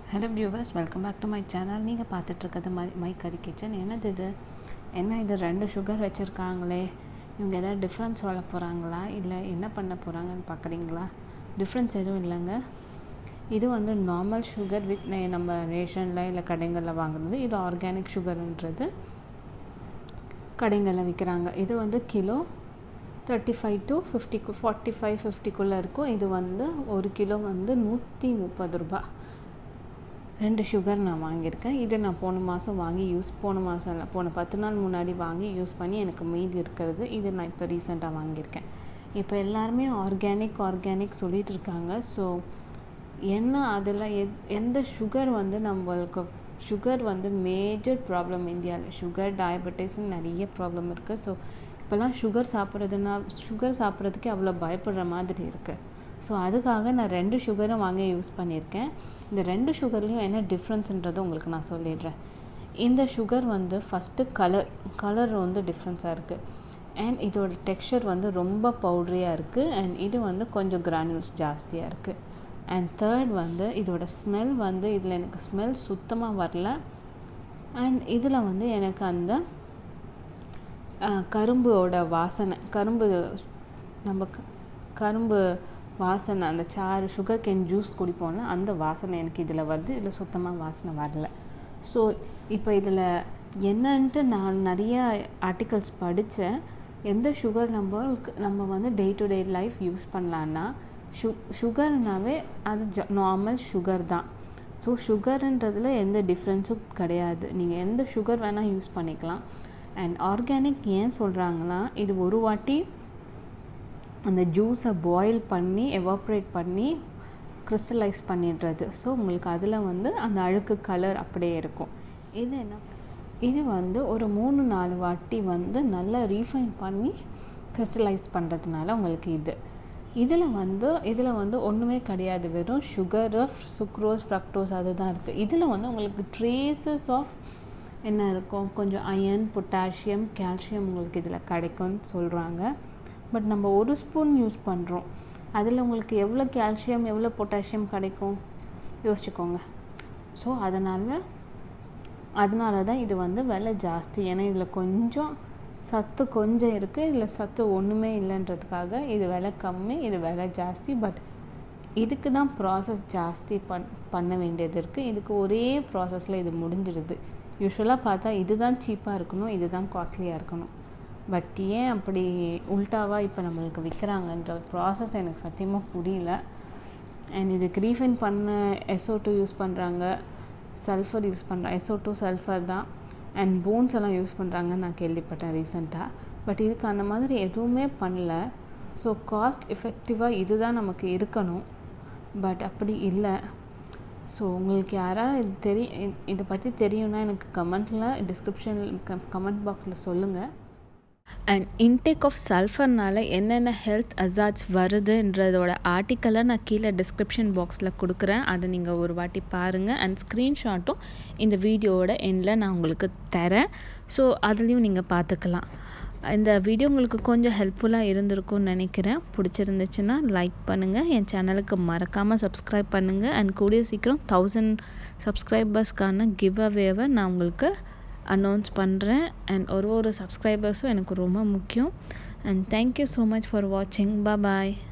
hello viewers welcome back to my channel நீங்கள் பார்த்துட்ருக்கிறது my my curry kitchen என்னது இது என்ன இது ரெண்டு சுகர் வச்சுருக்காங்களே இவங்க எதாவது டிஃப்ரென்ஸ் சொல்ல போகிறாங்களா இல்லை என்ன பண்ண போகிறாங்கன்னு பார்க்குறீங்களா டிஃப்ரென்ஸ் எதுவும் இல்லைங்க இது வந்து நார்மல் சுகர் வித் நம்ம ரேஷனில் இல்லை கடைகளில் வாங்குறது இது ஆர்கானிக் சுகருன்றது கடைகளில் விற்கிறாங்க இது வந்து kilo thirty five to fifty forty five ஃபிஃப்டிக்குள்ளே இருக்கும் இது வந்து ஒரு கிலோ வந்து நூற்றி முப்பது ரூபா ரெண்டு சுகர் நான் வாங்கியிருக்கேன் இது நான் போன மாதம் வாங்கி யூஸ் போன மாதம் இல்லை போன பத்து நாள் முன்னாடி வாங்கி யூஸ் பண்ணி எனக்கு மீதி இருக்கிறது இது நான் இப்போ ரீசெண்டாக வாங்கியிருக்கேன் இப்போ எல்லாருமே ஆர்கானிக் ஆர்கானிக் சொல்லிகிட்டு இருக்காங்க ஸோ என்ன அதில் எத் எந்த சுகர் வந்து நம்மளுக்கு சுகர் வந்து மேஜர் ப்ராப்ளம் இந்தியாவில் சுகர் டயபெட்டிஸ்னு நிறைய ப்ராப்ளம் இருக்குது ஸோ இப்போல்லாம் சுகர் சாப்பிட்றதுனா சுகர் சாப்பிட்றதுக்கே அவ்வளோ பயப்படுற மாதிரி இருக்குது ஸோ அதுக்காக நான் ரெண்டு சுகரும் வாங்கி யூஸ் பண்ணியிருக்கேன் இந்த ரெண்டு சுகர்லேயும் என்ன டிஃப்ரென்ஸுன்றதை உங்களுக்கு நான் சொல்லிடுறேன் இந்த சுகர் வந்து ஃபஸ்ட்டு கலர் கலர் வந்து டிஃப்ரென்ஸாக இருக்குது அண்ட் இதோட டெக்ஸ்சர் வந்து ரொம்ப பவுட்ரியாக இருக்குது அண்ட் இது வந்து கொஞ்சம் கிரானியூல்ஸ் ஜாஸ்தியாக இருக்குது அண்ட் தேர்ட் வந்து இதோட ஸ்மெல் வந்து இதில் எனக்கு ஸ்மெல் சுத்தமாக வரல அண்ட் இதில் வந்து எனக்கு அந்த கரும்போட வாசனை கரும்பு நம்ம கரும்பு வாசனை அந்த சாறு சுகர் கேன் ஜூஸ் குடிப்போம்ல அந்த வாசனை எனக்கு இதில் வருது இதில் சுத்தமாக வாசனை வரல ஸோ இப்போ இதில் என்னன்ட்டு நான் நிறைய ஆர்டிகல்ஸ் படித்தேன் எந்த சுகர் நம்மளுக்கு நம்ம வந்து day to day life use பண்ணலான்னா சு சுகர்னாவே அது ஜ நார்மல் சுகர் தான் ஸோ சுகருன்றதில் எந்த டிஃப்ரென்ஸும் கிடையாது நீங்கள் எந்த சுகர் வேணால் யூஸ் பண்ணிக்கலாம் அண்ட் ஆர்கானிக் ஏன் சொல்கிறாங்கன்னா இது ஒரு வாட்டி அந்த ஜூஸை பாயில் பண்ணி எவாப்ரேட் பண்ணி கிறிஸ்டலைஸ் பண்ணிடுறது ஸோ உங்களுக்கு அதில் வந்து அந்த அழுக்கு கலர் அப்படியே இருக்கும் இது என்ன இது வந்து ஒரு மூணு நாலு வாட்டி வந்து நல்லா ரீஃபைன் பண்ணி கிறிஸ்டலைஸ் பண்ணுறதுனால உங்களுக்கு இது இதில் வந்து இதில் வந்து ஒன்றுமே கிடையாது வெறும் சுகரு சுக்ரோஸ் ஃப்ரக்டோஸ் அதுதான் இருக்குது இதில் வந்து உங்களுக்கு ட்ரேசஸ் ஆஃப் என்ன இருக்கும் கொஞ்சம் அயன் பொட்டாசியம் கால்சியம் உங்களுக்கு இதில் கிடைக்கும்னு சொல்கிறாங்க பட் நம்ம ஒரு ஸ்பூன் யூஸ் பண்ணுறோம் அதில் உங்களுக்கு எவ்வளோ கால்சியம் எவ்வளோ பொட்டாசியம் கிடைக்கும் யோசிச்சுக்கோங்க ஸோ அதனால் அதனால தான் இது வந்து விலை ஜாஸ்தி ஏன்னா இதில் கொஞ்சம் சத்து கொஞ்சம் இருக்குது இதில் சத்து ஒன்றுமே இல்லைன்றதுக்காக இது விலை கம்மி இது விலை ஜாஸ்தி பட் இதுக்கு தான் ப்ராசஸ் ஜாஸ்தி பண் பண்ண வேண்டியது இருக்குது இதுக்கு ஒரே ப்ராசஸில் இது முடிஞ்சிடுது யூஸ்வலாக பார்த்தா இது தான் சீப்பாக இருக்கணும் இது தான் காஸ்ட்லியாக இருக்கணும் பட் ஏன் அப்படி உல்ட்டாவாக இப்போ நம்மளுக்கு விற்கிறாங்கன்ற ப்ராசஸ் எனக்கு சத்தியமாக புரியல அண்ட் இதுக்கு ரீஃபைன் பண்ண எஸ்ஓ டூ யூஸ் பண்ணுறாங்க சல்ஃபர் யூஸ் பண்ணுறாங்க எஸ்ஓ டூ சல்ஃபர் தான் அண்ட் போன்ஸ் எல்லாம் யூஸ் பண்ணுறாங்கன்னு நான் கேள்விப்பட்டேன் ரீசெண்டாக பட் இதுக்கு அந்த மாதிரி எதுவுமே பண்ணல ஸோ காஸ்ட் எஃபெக்டிவாக இது தான் நமக்கு இருக்கணும் பட் அப்படி இல்லை ஸோ உங்களுக்கு யாராவது இது தெரியும் இதை பற்றி தெரியும்னா எனக்கு கமெண்ட்டில் டிஸ்கிரிப்ஷன் கமெண்ட் பாக்ஸில் சொல்லுங்கள் அண்ட் இன்டேக் ஆஃப் சல்ஃபர்னால என்னென்ன ஹெல்த் அசாட்ஸ் வருதுன்றதோட ஆர்டிக்கலை நான் கீழே டிஸ்கிரிப்ஷன் பாக்ஸில் கொடுக்குறேன் அதை நீங்கள் ஒரு வாட்டி பாருங்கள் அண்ட் ஸ்க்ரீன்ஷாட்டும் இந்த வீடியோவோட எண்டில் நான் உங்களுக்கு தரேன் ஸோ அதுலேயும் நீங்கள் பார்த்துக்கலாம் இந்த வீடியோ உங்களுக்கு கொஞ்சம் ஹெல்ப்ஃபுல்லாக இருந்திருக்கும்னு நினைக்கிறேன் பிடிச்சிருந்துச்சுன்னா லைக் பண்ணுங்கள் என் சேனலுக்கு மறக்காமல் சப்ஸ்கிரைப் பண்ணுங்கள் அண்ட் கூடிய சீக்கிரம் தௌசண்ட் சப்ஸ்கிரைபர்ஸ்க்கான கிவ் அவேவை நான் உங்களுக்கு அனௌன்ஸ் பண்ணுறேன் அண்ட் ஒரு ஒரு சப்ஸ்கிரைபர்ஸும் எனக்கு ரொம்ப முக்கியம் and thank you so much for வாட்சிங் பாய்